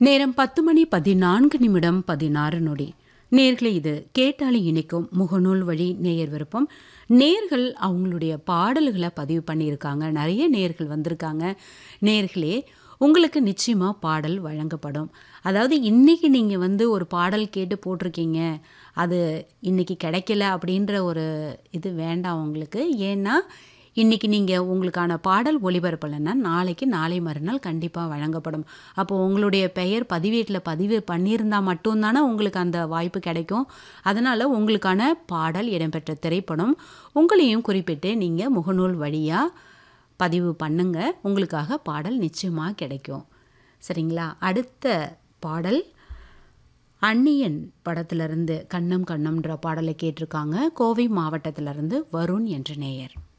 நேரம் பத்து மணி பதினான்கு நிமிடம் பதினாறு நொடி நேர்களே இது கேட்டாலி இணைக்கும் முகநூல் வழி நேயர் விருப்பம் நேர்கள் அவங்களுடைய பாடல்களை பதிவு பண்ணியிருக்காங்க நிறைய நேர்கள் வந்திருக்காங்க நேர்களே உங்களுக்கு நிச்சயமாக பாடல் வழங்கப்படும் அதாவது இன்றைக்கி நீங்கள் வந்து ஒரு பாடல் கேட்டு போட்டிருக்கீங்க அது இன்றைக்கி கிடைக்கல அப்படின்ற ஒரு இது வேண்டாம் உங்களுக்கு ஏன்னா இன்றைக்கி நீங்கள் உங்களுக்கான பாடல் ஒளிபரப்பலைன்னா நாளைக்கு நாளை மறுநாள் கண்டிப்பாக வழங்கப்படும் அப்போ உங்களுடைய பெயர் பதிவேட்டில் பதிவு பண்ணியிருந்தால் மட்டும்தானே உங்களுக்கு அந்த வாய்ப்பு கிடைக்கும் அதனால் உங்களுக்கான பாடல் இடம்பெற்ற திரைப்படம் உங்களையும் குறிப்பிட்டு நீங்கள் முகநூல் வழியாக பதிவு பண்ணுங்க உங்களுக்காக பாடல் நிச்சயமாக கிடைக்கும் சரிங்களா அடுத்த பாடல் அந்நியன் படத்திலிருந்து கண்ணம் கண்ணம்ன்ற பாடலை கேட்டிருக்காங்க கோவை மாவட்டத்திலிருந்து வருண் என்ற நேயர்